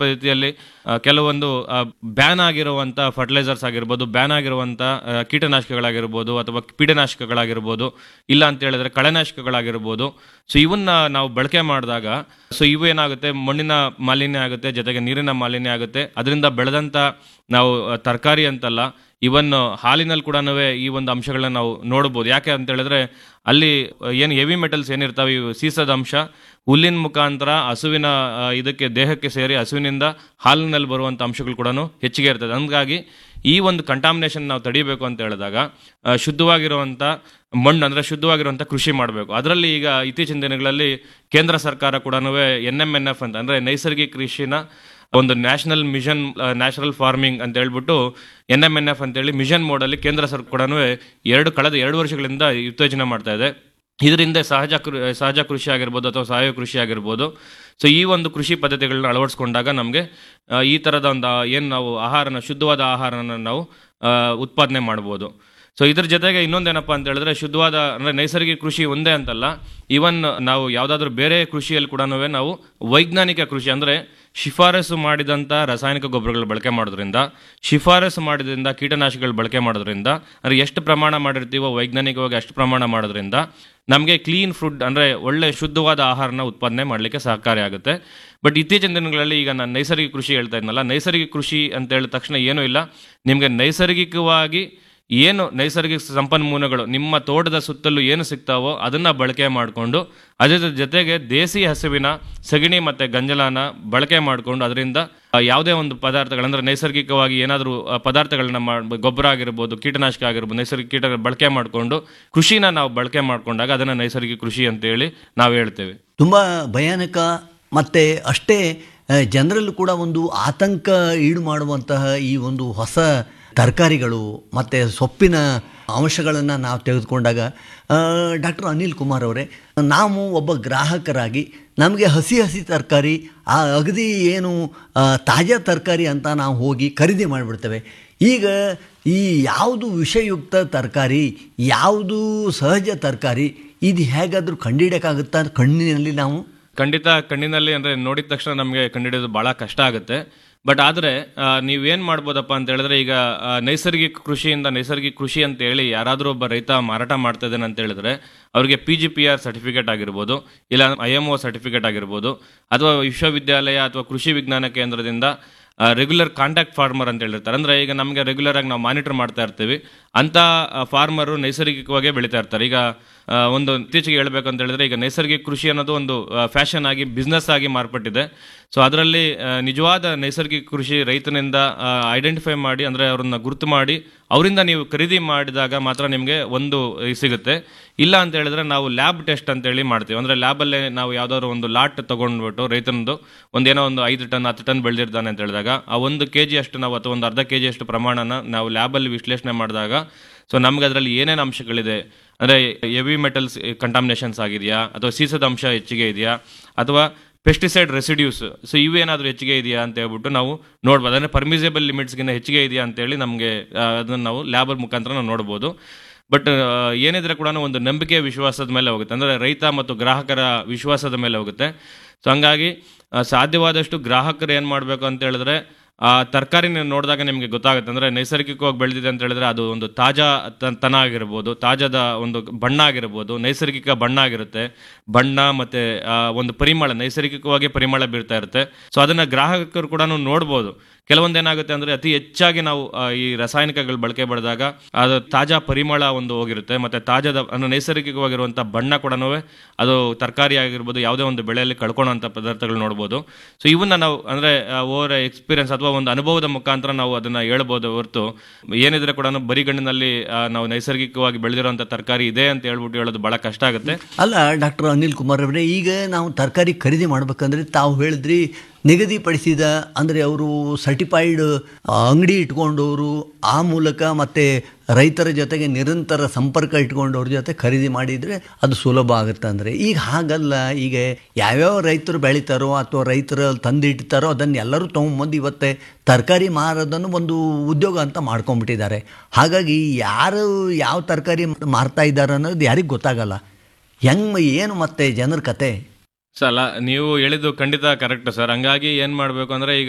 ಪದ್ಧತಿಯಲ್ಲಿ ಆ, ಕೆಲವೊಂದು ಬ್ಯಾನ್ ಆಗಿರುವಂತ ಫರ್ಟಿಲೈಸರ್ಸ್ ಆಗಿರ್ಬೋದು ಬ್ಯಾನ್ ಆಗಿರುವಂತ ಆ, ಕೀಟನಾಶಕಗಳಾಗಿರ್ಬೋದು ಅಥವಾ ಪೀಡನಾಶಕಗಳಾಗಿರ್ಬೋದು ಇಲ್ಲ ಅಂತ ಹೇಳಿದ್ರೆ ಕಳೆನಾಶಕಗಳಾಗಿರ್ಬೋದು ಸೊ ಇವನ್ನ ನಾವು ಬಳಕೆ ಮಾಡಿದಾಗ ಸೊ ಇವು ಏನಾಗುತ್ತೆ ಮಣ್ಣಿನ ಮಾಲಿನ್ಯ ಆಗುತ್ತೆ ಜೊತೆಗೆ ನೀರಿನ ಮಾಲಿನ್ಯ ಆಗುತ್ತೆ ಅದರಿಂದ ಬೆಳೆದಂತ ನಾವು ಆ, ತರಕಾರಿ ಅಂತಲ್ಲ ಇವನ್ ಹಾಲಿನಲ್ಲಿ ಕೂಡ ಈ ಒಂದು ಅಂಶಗಳನ್ನ ನಾವು ನೋಡ್ಬೋದು ಯಾಕೆ ಅಂತ ಹೇಳಿದ್ರೆ ಅಲ್ಲಿ ಏನು ಹೆವಿ ಮೆಟಲ್ಸ್ ಏನಿರ್ತಾವೆ ಇವು ಸೀಸದ ಅಂಶ ಹುಲ್ಲಿನ ಮುಖಾಂತರ ಹಸುವಿನ ಆ, ಇದಕ್ಕೆ ದೇಹಕ್ಕೆ ಸೇರಿ ಹಸುವಿನಿಂದ ಹಾಲಿನಲ್ಲಿ ಬರುವಂಥ ಅಂಶಗಳು ಕೂಡ ಹೆಚ್ಚಿಗೆ ಇರ್ತದೆ ಹಂಗಾಗಿ ಈ ಒಂದು ಕಂಟಾಮಿನೇಷನ್ ನಾವು ತಡಿಬೇಕು ಅಂತ ಹೇಳಿದಾಗ ಆ, ಶುದ್ಧವಾಗಿರುವಂಥ ಮಣ್ಣು ಅಂದರೆ ಶುದ್ಧವಾಗಿರುವಂಥ ಕೃಷಿ ಮಾಡಬೇಕು ಅದರಲ್ಲಿ ಈಗ ಇತ್ತೀಚಿನ ದಿನಗಳಲ್ಲಿ ಕೇಂದ್ರ ಸರ್ಕಾರ ಕೂಡ ಎನ್ ಎಮ್ ಎನ್ ಎಫ್ ಅಂತ ಅಂದರೆ ನೈಸರ್ಗಿಕ ಕೃಷಿನ ಒಂದು ನ್ಯಾಷನಲ್ ಮಿಷನ್ ನ್ಯಾಷನಲ್ ಫಾರ್ಮಿಂಗ್ ಅಂತ ಹೇಳ್ಬಿಟ್ಟು ಎನ್ ಎಮ್ ಎನ್ ಎಫ್ ಅಂತೇಳಿ ಮಿಷನ್ ಮೋಡಲ್ಲಿ ಕೇಂದ್ರ ಸರ್ಕಾರ ಕೂಡ ಎರಡು ಕಳೆದ ಎರಡು ವರ್ಷಗಳಿಂದ ಉತ್ತೇಜನ ಮಾಡ್ತಾ ಇದೆ ಇದರಿಂದ ಸಹಜ ಕೃ ಸಹಜ ಕೃಷಿ ಆಗಿರ್ಬೋದು ಅಥವಾ ಸಾವಯವ ಕೃಷಿ ಆಗಿರ್ಬೋದು ಸೊ ಈ ಒಂದು ಕೃಷಿ ಪದ್ಧತಿಗಳನ್ನ ಅಳವಡಿಸ್ಕೊಂಡಾಗ ನಮಗೆ ಈ ಥರದ ಒಂದು ಏನು ನಾವು ಆಹಾರನ ಶುದ್ಧವಾದ ಆಹಾರನ ನಾವು ಆ, ಉತ್ಪಾದನೆ ಮಾಡ್ಬೋದು ಸೊ ಇದ್ರ ಜೊತೆಗೆ ಇನ್ನೊಂದೇನಪ್ಪ ಅಂತ ಹೇಳಿದ್ರೆ ಶುದ್ಧವಾದ ಅಂದರೆ ನೈಸರ್ಗಿಕ ಕೃಷಿ ಒಂದೇ ಅಂತಲ್ಲ ಈವನ್ ನಾವು ಯಾವುದಾದ್ರೂ ಬೇರೆ ಕೃಷಿಯಲ್ಲಿ ಕೂಡ ನಾವು ವೈಜ್ಞಾನಿಕ ಕೃಷಿ ಅಂದರೆ ಶಿಫಾರಸು ಮಾಡಿದಂಥ ರಾಸಾಯನಿಕ ಗೊಬ್ಬರಗಳು ಬಳಕೆ ಮಾಡೋದ್ರಿಂದ ಶಿಫಾರಸು ಮಾಡಿದ್ರಿಂದ ಕೀಟನಾಶಕಗಳು ಬಳಕೆ ಮಾಡೋದ್ರಿಂದ ಅಂದರೆ ಎಷ್ಟು ಪ್ರಮಾಣ ಮಾಡಿರ್ತೀವೋ ವೈಜ್ಞಾನಿಕವಾಗಿ ಅಷ್ಟು ಪ್ರಮಾಣ ಮಾಡೋದ್ರಿಂದ ನಮಗೆ ಕ್ಲೀನ್ ಫುಡ್ ಅಂದರೆ ಒಳ್ಳೆ ಶುದ್ಧವಾದ ಆಹಾರನ ಉತ್ಪಾದನೆ ಮಾಡಲಿಕ್ಕೆ ಸಹಕಾರಿ ಆಗುತ್ತೆ ಬಟ್ ಇತ್ತೀಚಿನ ದಿನಗಳಲ್ಲಿ ಈಗ ನಾನು ನೈಸರ್ಗಿಕ ಕೃಷಿ ಹೇಳ್ತಾ ಇದ್ನಲ್ಲ ನೈಸರ್ಗಿಕ ಕೃಷಿ ಅಂತ ಹೇಳಿದ ತಕ್ಷಣ ಏನೂ ಇಲ್ಲ ನಿಮಗೆ ನೈಸರ್ಗಿಕವಾಗಿ ಏನು ನೈಸರ್ಗಿಕ ಸಂಪನ್ಮೂಲಗಳು ನಿಮ್ಮ ತೋಟದ ಸುತ್ತಲೂ ಏನು ಸಿಗ್ತಾವೋ ಅದನ್ನ ಬಳಕೆ ಮಾಡಿಕೊಂಡು ಅದರ ಜೊತೆಗೆ ದೇಸಿ ಹಸುವಿನ ಸಗಣಿ ಮತ್ತೆ ಗಂಜಲನ ಬಳಕೆ ಮಾಡಿಕೊಂಡು ಅದರಿಂದ ಆ, ಯಾವುದೇ ಒಂದು ಪದಾರ್ಥಗಳಂದ್ರೆ ನೈಸರ್ಗಿಕವಾಗಿ ಏನಾದರೂ ಪದಾರ್ಥಗಳನ್ನ ಮಾಡ್ ಗೊಬ್ಬರ ಆಗಿರ್ಬೋದು ಕೀಟನಾಶಕ ಆಗಿರ್ಬೋದು ನೈಸರ್ಗಿಕ ಕೀಟ ಬಳಕೆ ಮಾಡಿಕೊಂಡು ಕೃಷಿನ ನಾವು ಬಳಕೆ ಮಾಡಿಕೊಂಡಾಗ ಅದನ್ನ ನೈಸರ್ಗಿಕ ಕೃಷಿ ಅಂತೇಳಿ ನಾವು ಹೇಳ್ತೇವೆ ತುಂಬ ಭಯಾನಕ ಮತ್ತು ಅಷ್ಟೇ ಆ, ಜನರಲ್ಲೂ ಕೂಡ ಒಂದು ಆತಂಕ ಈಡು ಮಾಡುವಂತಹ ಈ ಒಂದು ಹೊಸ ತರಕಾರಿಗಳು ಮತ್ತು ಸೊಪ್ಪಿನ ಅಂಶಗಳನ್ನು ನಾವು ತೆಗೆದುಕೊಂಡಾಗ ಡಾಕ್ಟರ್ ಅನಿಲ್ ಕುಮಾರ್ ಅವರೇ ನಾವು ಒಬ್ಬ ಗ್ರಾಹಕರಾಗಿ ನಮಗೆ ಹಸಿ ಹಸಿ ತರಕಾರಿ ಆ ಅಗದಿ ಏನು ಆ, ತಾಜಾ ತರಕಾರಿ ಅಂತ ನಾವು ಹೋಗಿ ಖರೀದಿ ಮಾಡಿಬಿಡ್ತೇವೆ ಈಗ ಈ ಯಾವುದು ವಿಷಯುಕ್ತ ತರಕಾರಿ ಯಾವುದು ಸಹಜ ತರಕಾರಿ ಇದು ಹೇಗಾದರೂ ಕಂಡುಹಿಡಿಯೋಕ್ಕಾಗುತ್ತಾ ಕಣ್ಣಿನಲ್ಲಿ ನಾವು ಖಂಡಿತ ಕಣ್ಣಿನಲ್ಲಿ ಅಂದ್ರೆ ನೋಡಿದ ತಕ್ಷಣ ನಮಗೆ ಕಂಡುಹಿಡಿಯೋದು ಬಹಳ ಕಷ್ಟ ಆಗುತ್ತೆ ಬಟ್ ಆದರೆ ನೀವೇನು ಮಾಡ್ಬೋದಪ್ಪ ಅಂತ ಹೇಳಿದ್ರೆ ಈಗ ಆ, ನೈಸರ್ಗಿಕ ಕೃಷಿಯಿಂದ ನೈಸರ್ಗಿಕ ಕೃಷಿ ಅಂತ ಹೇಳಿ ಯಾರಾದರೂ ಒಬ್ಬ ರೈತ ಮಾರಾಟ ಮಾಡ್ತಾ ಇದ್ದಾನೆ ಅಂತ ಹೇಳಿದ್ರೆ ಅವರಿಗೆ P G P R certificate ಆಗಿರ್ಬೋದು ಇಲ್ಲ ಐ ಎಮ್ ಒ ಸರ್ಟಿಫಿಕೇಟ್ ಆಗಿರ್ಬೋದು ಅಥವಾ ವಿಶ್ವವಿದ್ಯಾಲಯ ಅಥವಾ ಕೃಷಿ ವಿಜ್ಞಾನ ಕೇಂದ್ರದಿಂದ ರೆಗ್ಯುಲರ್ ಕಾಂಟ್ಯಾಕ್ಟ್ ಫಾರ್ಮರ್ ಅಂತ ಹೇಳಿರ್ತಾರೆ ಅಂದ್ರೆ ಈಗ ನಮಗೆ ರೆಗ್ಯುಲರ್ ಆಗಿ ನಾವು ಮಾನಿಟರ್ ಮಾಡ್ತಾ ಇರ್ತೀವಿ ಅಂತ ಫಾರ್ಮರು ನೈಸರ್ಗಿಕವಾಗೇ ಬೆಳೀತಾ ಇರ್ತಾರೆ ಈಗ ಆ, ಒಂದು ಇತ್ತೀಚೆಗೆ ಹೇಳ್ಬೇಕು ಅಂತ ಹೇಳಿದ್ರೆ ಈಗ ನೈಸರ್ಗಿಕ ಕೃಷಿ ಅನ್ನೋದು ಒಂದು ಫ್ಯಾಷನ್ ಆಗಿ ಬಿಸ್ನೆಸ್ ಆಗಿ ಮಾರ್ಪಟ್ಟಿದೆ ಸೊ ಅದರಲ್ಲಿ ಆ, ನಿಜವಾದ ನೈಸರ್ಗಿಕ ಕೃಷಿ ರೈತನಿಂದ ಐಡೆಂಟಿಫೈ ಮಾಡಿ ಅಂದ್ರೆ ಅವ್ರನ್ನ ಗುರುತು ಮಾಡಿ ಅವರಿಂದ ನೀವು ಖರೀದಿ ಮಾಡಿದಾಗ ಮಾತ್ರ ನಿಮಗೆ ಒಂದು ಇದು ಸಿಗುತ್ತೆ ಇಲ್ಲ ಅಂತ ಹೇಳಿದ್ರೆ ನಾವು ಲ್ಯಾಬ್ ಟೆಸ್ಟ್ ಅಂತೇಳಿ ಮಾಡ್ತೀವಿ ಅಂದ್ರೆ ಲ್ಯಾಬಲ್ಲೇ ನಾವು ಯಾವ್ದಾದ್ರು ಒಂದು ಲಾಟ್ ತಗೊಂಡ್ಬಿಟ್ಟು ರೈತನದು ಒಂದೇನೋ ಒಂದು ಐದು ಟನ್ ಹತ್ತು ಟನ್ ಬೆಳೆದಿರ್ತಾನೆ ಅಂತ ಹೇಳಿದಾಗ ಆ ಒಂದು ಕೆ ಜಿ ಅಷ್ಟು ನಾವು ಅಥವಾ ಒಂದು ಅರ್ಧ ಕೆ ಜಿ ಅಷ್ಟು ಪ್ರಮಾಣನ ನಾವು ಲ್ಯಾಬಲ್ಲಿ ವಿಶ್ಲೇಷಣೆ ಮಾಡಿದಾಗ ಸೊ ನಮ್ಗೆ ಅದರಲ್ಲಿ ಏನೇನು ಅಂಶಗಳಿದೆ ಅಂದರೆ ಹೆವಿ ಮೆಟಲ್ಸ್ ಕಂಟಾಮಿನೇಷನ್ಸ್ ಆಗಿದೆಯಾ ಅಥವಾ ಸೀಸದ ಅಂಶ ಹೆಚ್ಚಿಗೆ ಇದೆಯಾ ಅಥವಾ ಪೆಸ್ಟಿಸೈಡ್ ರೆಸಿಡ್ಯೂಸ್ ಸೊ ಇವೇನಾದರೂ ಹೆಚ್ಚಿಗೆ ಇದೆಯಾ ಅಂತ ಹೇಳ್ಬಿಟ್ಟು ನಾವು ನೋಡ್ಬೋದು ಅಂದರೆ ಪರ್ಮಿಸೇಬಲ್ ಲಿಮಿಟ್ಸ್ಗಿಂತ ಹೆಚ್ಚಿಗೆ ಇದೆಯಾ ಅಂತೇಳಿ ನಮಗೆ ಅದನ್ನು ನಾವು ಲ್ಯಾಬ್ ಮುಖಾಂತರ ನಾವು ನೋಡ್ಬೋದು ಬಟ್ ಏನಿದ್ರೆ ಕೂಡ ಒಂದು ನಂಬಿಕೆ ವಿಶ್ವಾಸದ ಮೇಲೆ ಹೋಗುತ್ತೆ ಅಂದರೆ ರೈತ ಮತ್ತು ಗ್ರಾಹಕರ ವಿಶ್ವಾಸದ ಮೇಲೆ ಹೋಗುತ್ತೆ ಸೊ ಹಂಗಾಗಿ ಆ, ಸಾಧ್ಯವಾದಷ್ಟು ಗ್ರಾಹಕರು ಏನು ಮಾಡಬೇಕು ಅಂತ ಹೇಳಿದ್ರೆ ಆ ತರಕಾರಿನ ನೋಡಿದಾಗ ನಿಮಗೆ ಗೊತ್ತಾಗುತ್ತೆ ಅಂದರೆ ನೈಸರ್ಗಿಕವಾಗಿ ಬೆಳೆದಿದೆ ಅಂತ ಹೇಳಿದ್ರೆ ಅದು ಒಂದು ತಾಜಾ ತ- ತನ ಆಗಿರ್ಬೋದು ತಾಜಾದ ಒಂದು ಬಣ್ಣ ಆಗಿರ್ಬೋದು ನೈಸರ್ಗಿಕ ಬಣ್ಣ ಆಗಿರುತ್ತೆ ಬಣ್ಣ ಮತ್ತೆ ಆ, ಒಂದು ಪರಿಮಳ ನೈಸರ್ಗಿಕವಾಗಿ ಪರಿಮಳ ಬೀರ್ತಾ ಇರುತ್ತೆ ಸೊ ಅದನ್ನ ಗ್ರಾಹಕರು ಕೂಡ ನೋಡ್ಬೋದು ಕೆಲವೊಂದು ಏನಾಗುತ್ತೆ ಅಂದ್ರೆ ಅತಿ ಹೆಚ್ಚಾಗಿ ನಾವು ಆ, ಈ ರಾಸಾಯನಿಕಗಳು ಬಳಕೆ ಪಡೆದಾಗ ಅದು ತಾಜಾ ಪರಿಮಳ ಒಂದು ಹೋಗಿರುತ್ತೆ ಮತ್ತೆ ತಾಜಾದ ಅಂದ್ರೆ ನೈಸರ್ಗಿಕವಾಗಿರುವಂಥ ಬಣ್ಣ ಕೂಡ ಅದು ತರಕಾರಿ ಆಗಿರ್ಬೋದು ಯಾವುದೇ ಒಂದು ಬೆಳೆಯಲ್ಲಿ ಕಳ್ಕೊಳ್ಳೋಂಥ ಪದಾರ್ಥಗಳು ನೋಡ್ಬೋದು ಸೊ ಇವನ್ನ ನಾವು ಅಂದ್ರೆ ಓವರ್ ಎಕ್ಸ್ಪೀರಿಯನ್ಸ್ ಅಥವಾ ಒಂದು ಅನುಭವದ ಮುಖಾಂತರ ನಾವು ಅದನ್ನ ಹೇಳ್ಬೋದು ಹೊರತು ಏನಿದ್ರೆ ಕೂಡ ಬರಿಗಣ್ಣಿನಲ್ಲಿ ಆ, ನಾವು ನೈಸರ್ಗಿಕವಾಗಿ ಬೆಳೆದಿರುವಂಥ ತರಕಾರಿ ಇದೆ ಅಂತ ಹೇಳ್ಬಿಟ್ಟು ಹೇಳೋದು ಬಹಳ ಕಷ್ಟ ಆಗುತ್ತೆ ಅಲ್ಲ ಡಾಕ್ಟರ್ ಅನಿಲ್ ಕುಮಾರ್ ಅವರೇ ಈಗ ನಾವು ತರಕಾರಿ ಖರೀದಿ ಮಾಡ್ಬೇಕಂದ್ರೆ ತಾವು ಹೇಳಿದ್ರಿ ನಿಗದಿಪಡಿಸಿದ ಅಂದರೆ ಅವರು ಸರ್ಟಿಫೈಡ್ ಅಂಗಡಿ ಇಟ್ಕೊಂಡವರು ಆ ಮೂಲಕ ಮತ್ತು ರೈತರ ಜೊತೆಗೆ ನಿರಂತರ ಸಂಪರ್ಕ ಇಟ್ಕೊಂಡವ್ರ ಜೊತೆ ಖರೀದಿ ಮಾಡಿದರೆ ಅದು ಸುಲಭ ಆಗುತ್ತೆ ಅಂದರೆ ಈಗ ಹಾಗಲ್ಲ ಈಗ ಯಾವ್ಯಾವ ರೈತರು ಬೆಳಿತಾರೋ ಅಥವಾ ರೈತರು ತಂದಿಡ್ತಾರೋ ಅದನ್ನು ಎಲ್ಲರೂ ತೊಗೊಂಬಂದು ಇವತ್ತೇ ತರಕಾರಿ ಮಾರೋದನ್ನು ಒಂದು ಉದ್ಯೋಗ ಅಂತ ಮಾಡ್ಕೊಂಡ್ಬಿಟ್ಟಿದ್ದಾರೆ ಹಾಗಾಗಿ ಯಾರು ಯಾವ ತರಕಾರಿ ಮಾರ್ತಾ ಇದ್ದಾರೆ ಅನ್ನೋದು ಯಾರಿಗೆ ಗೊತ್ತಾಗಲ್ಲ ಹೆಂಗೆ ಏನು ಮತ್ತೆ ಜನರ ಕತೆ ಸರ್ ಅಲ್ಲ ನೀವು ಹೇಳಿದ್ದು ಖಂಡಿತ ಕರೆಕ್ಟ್ ಸರ್ ಹಂಗಾಗಿ ಏನ್ ಮಾಡ್ಬೇಕು ಅಂದ್ರೆ ಈಗ